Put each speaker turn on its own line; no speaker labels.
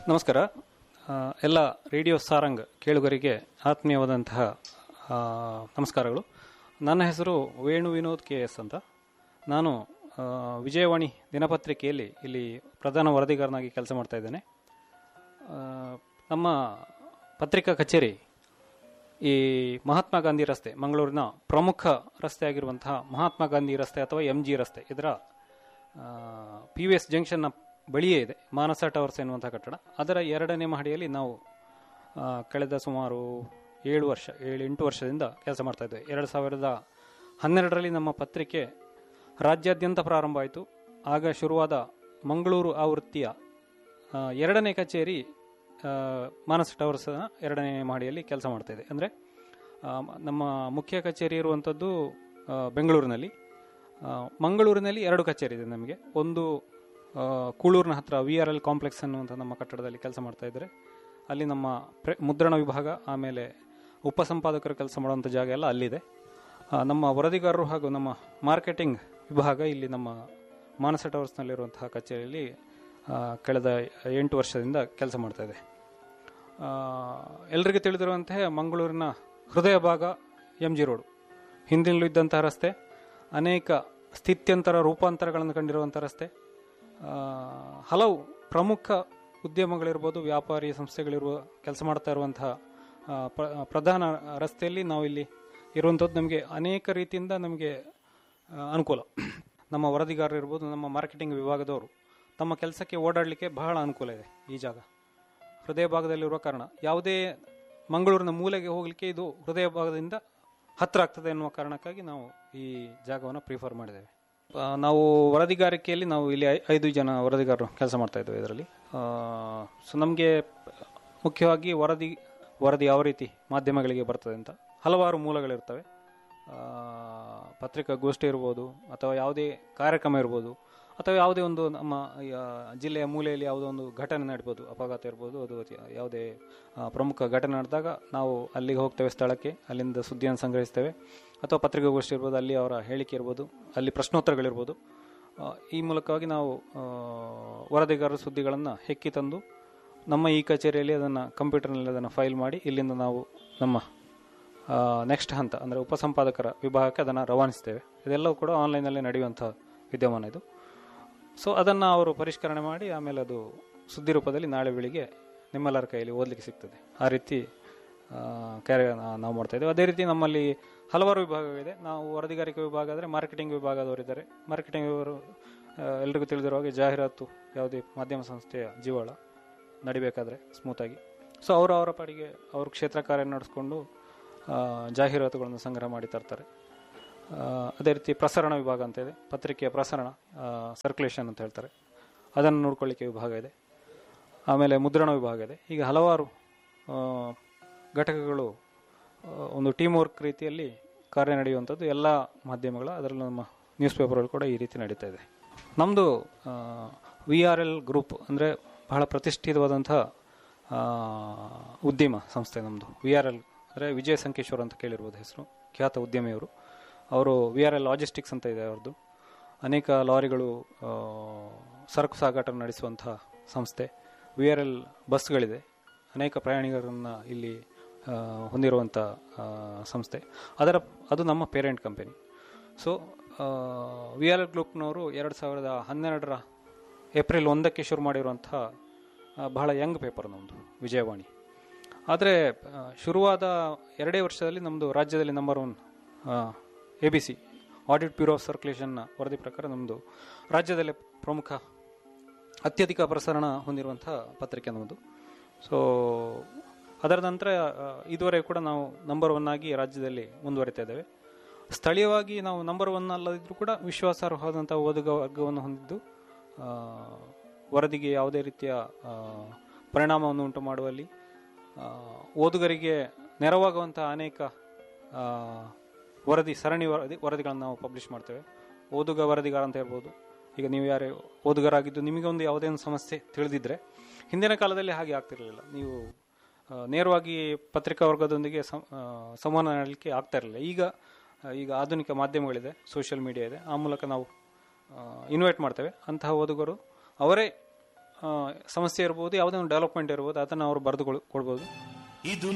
ನಮಸ್ಕಾರ ಆ, ಎಲ್ಲ ರೇಡಿಯೋ ಸಾರಂಗ್ ಕೇಳುಗರಿಗೆ ಆತ್ಮೀಯವಾದಂತಹ ಆ, ನಮಸ್ಕಾರಗಳು ನನ್ನ ಹೆಸರು ವೇಣು ವಿನೋದ್ ಕೆ ಎಸ್ ಅಂತ ನಾನು ಆ, ವಿಜಯವಾಣಿ ದಿನಪತ್ರಿಕೆಯಲ್ಲಿ ಇಲ್ಲಿ ಪ್ರಧಾನ ವರದಿಗಾರನಾಗಿ ಕೆಲಸ ಮಾಡ್ತಾ ಇದ್ದೇನೆ ಆ, ನಮ್ಮ ಪತ್ರಿಕಾ ಕಚೇರಿ ಈ ಮಹಾತ್ಮ ಗಾಂಧಿ ರಸ್ತೆ ಮಂಗಳೂರಿನ ಪ್ರಮುಖ ರಸ್ತೆ ಆಗಿರುವಂತಹ ಮಹಾತ್ಮ ಗಾಂಧಿ ರಸ್ತೆ ಅಥವಾ ಎಂ ಜಿ ರಸ್ತೆ ಇದರ ಪಿ ವಿ ಎಸ್ ಜಂಕ್ಷನ್ನ ಬಳಿಯೇ ಇದೆ ಮಾನಸ ಟವರ್ಸ್ ಎನ್ನುವಂಥ ಕಟ್ಟಡ ಅದರ ಎರಡನೇ ಮಹಡಿಯಲ್ಲಿ ನಾವು ಆ, ಕಳೆದ ಸುಮಾರು ಏಳು ವರ್ಷ ಏಳು ಎಂಟು ವರ್ಷದಿಂದ ಕೆಲಸ ಮಾಡ್ತಾ ಇದ್ದೇವೆ ಎರಡು ಸಾವಿರದ ಹನ್ನೆರಡರಲ್ಲಿ ನಮ್ಮ ಪತ್ರಿಕೆ ರಾಜ್ಯಾದ್ಯಂತ ಪ್ರಾರಂಭ ಆಯಿತು ಆಗ ಶುರುವಾದ ಮಂಗಳೂರು ಆವೃತ್ತಿಯ ಆ, ಎರಡನೇ ಕಚೇರಿ ಆ, ಮಾನಸ ಟವರ್ಸ್ನ ಎರಡನೇ ಮಹಡಿಯಲ್ಲಿ ಕೆಲಸ ಮಾಡ್ತಾ ಇದೆ ಅಂದರೆ ನಮ್ಮ ಮುಖ್ಯ ಕಚೇರಿ ಇರುವಂಥದ್ದು ಆ, ಬೆಂಗಳೂರಿನಲ್ಲಿ ಆ, ಮಂಗಳೂರಿನಲ್ಲಿ ಎರಡು ಕಚೇರಿ ಇದೆ ನಮಗೆ ಒಂದು ಆ, ಕೂಳೂರಿನ ಹತ್ರ ವಿ ಆರ್ ಎಲ್ ಕಾಂಪ್ಲೆಕ್ಸ್ ಅನ್ನುವಂಥ ನಮ್ಮ ಕಟ್ಟಡದಲ್ಲಿ ಕೆಲಸ ಮಾಡ್ತಾ ಇದ್ದಾರೆ ಅಲ್ಲಿ ನಮ್ಮ ಪ್ರೆ ಮುದ್ರಣ ವಿಭಾಗ ಆಮೇಲೆ ಉಪಸಂಪಾದಕರು ಕೆಲಸ ಮಾಡುವಂಥ ಜಾಗ ಎಲ್ಲ ಅಲ್ಲಿದೆ ಆ, ನಮ್ಮ ವರದಿಗಾರರು ಹಾಗೂ ನಮ್ಮ ಮಾರ್ಕೆಟಿಂಗ್ ವಿಭಾಗ ಇಲ್ಲಿ ನಮ್ಮ ಮಾನಸ ಟವರ್ಸ್ನಲ್ಲಿರುವಂತಹ ಕಚೇರಿಯಲ್ಲಿ ಆ, ಕಳೆದ ಎಂಟು ವರ್ಷದಿಂದ ಕೆಲಸ ಮಾಡ್ತಾ ಇದೆ ಆ, ಎಲ್ರಿಗೂ ತಿಳಿದಿರುವಂತೆ ಮಂಗಳೂರಿನ ಹೃದಯ ಭಾಗ ಎಂ ಜಿ ರೋಡು ಹಿಂದಿನಲ್ಲೂ ಇದ್ದಂತಹ ರಸ್ತೆ ಅನೇಕ ಸ್ಥಿತ್ಯಂತರ ರೂಪಾಂತರಗಳನ್ನು ಕಂಡಿರುವಂಥ ರಸ್ತೆ ಆ, ಹಲವು ಪ್ರಮುಖ ಉದ್ಯಮಗಳಿರ್ಬೋದು ವ್ಯಾಪಾರಿ ಸಂಸ್ಥೆಗಳಿರುವ ಕೆಲಸ ಮಾಡ್ತಾ ಇರುವಂತಹ ಆ, ಪ್ರ- ಪ್ರಧಾನ ರಸ್ತೆಯಲ್ಲಿ ನಾವು ಇಲ್ಲಿ ಇರುವಂಥದ್ದು ನಮಗೆ ಅನೇಕ ರೀತಿಯಿಂದ ನಮಗೆ ಆ, ಅನುಕೂಲ ನಮ್ಮ ವರದಿಗಾರರು ಇರ್ಬೋದು ನಮ್ಮ ಮಾರ್ಕೆಟಿಂಗ್ ವಿಭಾಗದವರು ತಮ್ಮ ಕೆಲಸಕ್ಕೆ ಓಡಾಡಲಿಕ್ಕೆ ಬಹಳ ಅನುಕೂಲ ಇದೆ ಈ ಜಾಗ ಹೃದಯ ಭಾಗದಲ್ಲಿರುವ ಕಾರಣ ಯಾವುದೇ ಮಂಗಳೂರಿನ ಮೂಲೆಗೆ ಹೋಗಲಿಕ್ಕೆ ಇದು ಹೃದಯ ಭಾಗದಿಂದ ಹತ್ತಿರ ಆಗ್ತದೆ ಎನ್ನುವ ಕಾರಣಕ್ಕಾಗಿ ನಾವು ಈ ಜಾಗವನ್ನು ಪ್ರಿಫರ್ ಮಾಡಿದ್ದೇವೆ ಆ, ನಾವು ವರದಿಗಾರಿಕೆಯಲ್ಲಿ ನಾವು ಇಲ್ಲಿ ಐ- ಐದು ಜನ ವರದಿಗಾರರು ಕೆಲಸ ಮಾಡ್ತಾ ಇದ್ದೇವೆ ಇದರಲ್ಲಿ ಸೊ ನಮಗೆ ಮುಖ್ಯವಾಗಿ ವರದಿ ವರದಿ ಯಾವ ರೀತಿ ಮಾಧ್ಯಮಗಳಿಗೆ ಬರ್ತದೆ ಅಂತ ಹಲವಾರು ಮೂಲಗಳಿರ್ತವೆ ಆ, ಪತ್ರಿಕಾಗೋಷ್ಠಿ ಇರ್ಬೋದು ಅಥವಾ ಯಾವುದೇ ಕಾರ್ಯಕ್ರಮ ಇರ್ಬೋದು ಅಥವಾ ಯಾವುದೇ ಒಂದು ನಮ್ಮ ಆ, ಜಿಲ್ಲೆಯ ಮೂಲೆಯಲ್ಲಿ ಯಾವುದೋ ಒಂದು ಘಟನೆ ನಡ್ಬೋದು ಅಪಘಾತ ಇರ್ಬೋದು ಅದು ಅತಿ- ಯಾವುದೇ ಆ, ಪ್ರಮುಖ ಘಟನೆ ನಡೆದಾಗ ನಾವು ಅಲ್ಲಿಗೆ ಹೋಗ್ತೇವೆ ಸ್ಥಳಕ್ಕೆ ಅಲ್ಲಿಂದ ಸುದ್ದಿಯನ್ನು ಸಂಗ್ರಹಿಸ್ತೇವೆ ಅಥವಾ ಪತ್ರಿಕಾಗೋಷ್ಠಿ ಇರ್ಬೋದು ಅಲ್ಲಿ ಅವರ ಹೇಳಿಕೆ ಇರ್ಬೋದು ಅಲ್ಲಿ ಪ್ರಶ್ನೋತ್ತರಗಳಿರ್ಬೋದು ಆ, ಈ ಮೂಲಕವಾಗಿ ನಾವು ಆ, ವರದಿಗಾರರ ಸುದ್ದಿಗಳನ್ನು ಹೆಕ್ಕಿ ತಂದು ನಮ್ಮ ಈ ಕಚೇರಿಯಲ್ಲಿ ಅದನ್ನು ಕಂಪ್ಯೂಟರ್ನಲ್ಲಿ ಅದನ್ನು ಫೈಲ್ ಮಾಡಿ ಇಲ್ಲಿಂದ ನಾವು ನಮ್ಮ ನೆಕ್ಸ್ಟ್ ಹಂತ ಅಂದರೆ ಉಪಸಂಪಾದಕರ ವಿಭಾಗಕ್ಕೆ ಅದನ್ನು ರವಾನಿಸ್ತೇವೆ ಇದೆಲ್ಲವೂ ಕೂಡ ಆನ್ಲೈನಲ್ಲಿ ನಡೆಯುವಂಥ ವಿದ್ಯಮಾನ ಇದು ಸೊ ಅದನ್ನು ಅವರು ಪರಿಷ್ಕರಣೆ ಮಾಡಿ ಆಮೇಲೆ ಅದು ಸುದ್ದಿ ರೂಪದಲ್ಲಿ ನಾಳೆ ಬೆಳಿಗ್ಗೆ ನಿಮ್ಮೆಲ್ಲರ ಕೈಯಲ್ಲಿ ಓದಲಿಕ್ಕೆ ಸಿಗ್ತದೆ ಆ ರೀತಿ ಆ, ಕಾರ್ಯ ನಾ- ನಾವು ಮಾಡ್ತಾ ಇದ್ದೇವೆ ಅದೇ ರೀತಿ ನಮ್ಮಲ್ಲಿ ಹಲವಾರು ವಿಭಾಗಗಳಿದೆ ನಾವು ವರದಿಗಾರಿಕೆ ವಿಭಾಗ ಆದರೆ ಮಾರ್ಕೆಟಿಂಗ್ ವಿಭಾಗದವರಿದ್ದಾರೆ ಮಾರ್ಕೆಟಿಂಗ್ ಅವರು ಎಲ್ರಿಗೂ ತಿಳಿದಿರೋ ಹಾಗೆ ಜಾಹೀರಾತು ಯಾವುದೇ ಮಾಧ್ಯಮ ಸಂಸ್ಥೆಯ ಜೀವಾಳ ನಡಿಬೇಕಾದ್ರೆ ಸ್ಮೂತಾಗಿ ಸೊ ಅವರು ಅವರ ಪಾಡಿಗೆ ಅವ್ರ ಕ್ಷೇತ್ರ ಕಾರ್ಯ ನಡೆಸ್ಕೊಂಡು ಆ, ಜಾಹೀರಾತುಗಳನ್ನು ಸಂಗ್ರಹ ಮಾಡಿ ತರ್ತಾರೆ ಆ, ಅದೇ ರೀತಿ ಪ್ರಸರಣ ವಿಭಾಗ ಅಂತ ಇದೆ ಪತ್ರಿಕೆಯ ಪ್ರಸರಣ ಸರ್ಕ್ಯುಲೇಷನ್ ಅಂತ ಹೇಳ್ತಾರೆ ಅದನ್ನು ನೋಡ್ಕೊಳ್ಳಿಕ್ಕೆ ವಿಭಾಗ ಇದೆ ಆಮೇಲೆ ಮುದ್ರಣ ವಿಭಾಗ ಇದೆ ಹೀಗೆ ಹಲವಾರು ಆ, ಘಟಕಗಳು ಆ, ಒಂದು ಟೀಮ್ ವರ್ಕ್ ರೀತಿಯಲ್ಲಿ ಕಾರ್ಯ ನಡೆಯುವಂಥದ್ದು ಎಲ್ಲ ಮಾಧ್ಯಮಗಳ ಅದರಲ್ಲೂ ನಮ್ಮ ನ್ಯೂಸ್ ಪೇಪರ್ಗಳು ಕೂಡ ಈ ರೀತಿ ನಡೀತಾ ಇದೆ ನಮ್ಮದು ವಿ ಆರ್ ಎಲ್ ಗ್ರೂಪ್ ಅಂದರೆ ಬಹಳ ಪ್ರತಿಷ್ಠಿತವಾದಂಥ ಆ, ಉದ್ಯಮ ಸಂಸ್ಥೆ ನಮ್ಮದು ವಿ ಆರ್ ಎಲ್ ಅಂದರೆ ವಿಜಯ ಸಂಕೇಶ್ವರ್ ಅಂತ ಕೇಳಿರ್ಬೋದು ಹೆಸರು ಖ್ಯಾತ ಉದ್ಯಮಿಯವರು ಅವರು ವಿ ಆರ್ ಎಲ್ ಲಾಜಿಸ್ಟಿಕ್ಸ್ ಅಂತ ಇದೆ ಅವ್ರದ್ದು ಅನೇಕ ಲಾರಿಗಳು ಆ, ಸರಕು ಸಾಗಾಟ ನಡೆಸುವಂತಹ ಸಂಸ್ಥೆ ವಿ ಆರ್ ಎಲ್ ಬಸ್ಗಳಿದೆ ಅನೇಕ ಪ್ರಯಾಣಿಕರನ್ನು ಇಲ್ಲಿ ಆ, ಹೊಂದಿರುವಂಥ ಆ, ಸಂಸ್ಥೆ ಅದರ ಅದು ನಮ್ಮ parent company so V R L ಗ್ರೂಪ್ನವರು ಎರಡು ಸಾವಿರದ ಹನ್ನೆರಡರ ಏಪ್ರಿಲ್ ಒಂದಕ್ಕೆ ಶುರು ಮಾಡಿರುವಂಥ ಆ, ಬಹಳ ಯಂಗ್ ಪೇಪರ್ ನಮ್ಮದು ವಿಜಯವಾಣಿ ಆದರೆ ಆ, ಶುರುವಾದ ಎರಡೇ ವರ್ಷದಲ್ಲಿ ನಮ್ಮದು ರಾಜ್ಯದಲ್ಲಿ number one A B C audit bureau of ಸರ್ಕ್ಯುಲೇಷನ್ನ ವರದಿ ಪ್ರಕಾರ ನಮ್ಮದು ರಾಜ್ಯದಲ್ಲೇ ಪ್ರಮುಖ ಅತ್ಯಧಿಕ ಪ್ರಸರಣ ಹೊಂದಿರುವಂಥ ಪತ್ರಿಕೆ ನಮ್ಮದು ಸೊ ಅದರ ನಂತರ ಆ, ಇದುವರೆಗೂ ಕೂಡ ನಾವು ನಂಬರ್ ಒನ್ ಆಗಿ ರಾಜ್ಯದಲ್ಲಿ ಮುಂದುವರಿತಾ ಇದ್ದೇವೆ ಸ್ಥಳೀಯವಾಗಿ ನಾವು ನಂಬರ್ ಒನ್ ಅಲ್ಲದಿದ್ರೂ ಕೂಡ ವಿಶ್ವಾಸಾರ್ಹವಾದಂಥ ಓದುಗ ವರ್ಗವನ್ನು ಹೊಂದಿದ್ದು ಆ, ವರದಿಗೆ ಯಾವುದೇ ರೀತಿಯ ಆ, ಪರಿಣಾಮವನ್ನು ಉಂಟು ಮಾಡುವಲ್ಲಿ ಆ, ಓದುಗರಿಗೆ ನೆರವಾಗುವಂತಹ ಅನೇಕ ಆ, ವರದಿ ಸರಣಿ ವರದಿ ವರದಿಗಳನ್ನು ನಾವು ಪಬ್ಲಿಷ್ ಮಾಡ್ತೇವೆ ಓದುಗ ವರದಿಗಾರ ಅಂತ ಹೇಳ್ಬೋದು ಈಗ ನೀವು ಯಾರೇ ಓದುಗರಾಗಿದ್ದು ನಿಮಗೆ ಒಂದು ಯಾವುದೇ ಒಂದು ಸಮಸ್ಯೆ ತಿಳಿದಿದ್ರೆ ಹಿಂದಿನ ಕಾಲದಲ್ಲಿ ಹಾಗೆ ಆಗ್ತಿರಲಿಲ್ಲ ನೀವು ಆ, ನೇರವಾಗಿ ಪತ್ರಿಕಾ ವರ್ಗದೊಂದಿಗೆ ಸಂ- ಆ, ಸಂವಹನ ಮಾಡಲಿಕ್ಕೆ ಆಗ್ತಾ ಇರಲಿಲ್ಲ ಈಗ ಆ, ಈಗ ಆಧುನಿಕ ಮಾಧ್ಯಮಗಳಿದೆ ಸೋಷಿಯಲ್ ಮೀಡಿಯಾ ಇದೆ ಆ ಮೂಲಕ ನಾವು ಇನ್ವೈಟ್ ಮಾಡ್ತೇವೆ ಅಂತಹ ಓದುಗರು ಅವರೇ ಆ, ಸಮಸ್ಯೆ ಇರ್ಬೋದು ಯಾವುದೇ ಒಂದು ಡೆವಲಪ್ಮೆಂಟ್ ಇರ್ಬೋದು ಅದನ್ನು ಅವರು ಬರೆದು ಕೊಡ್ಬೋದು
ಇದು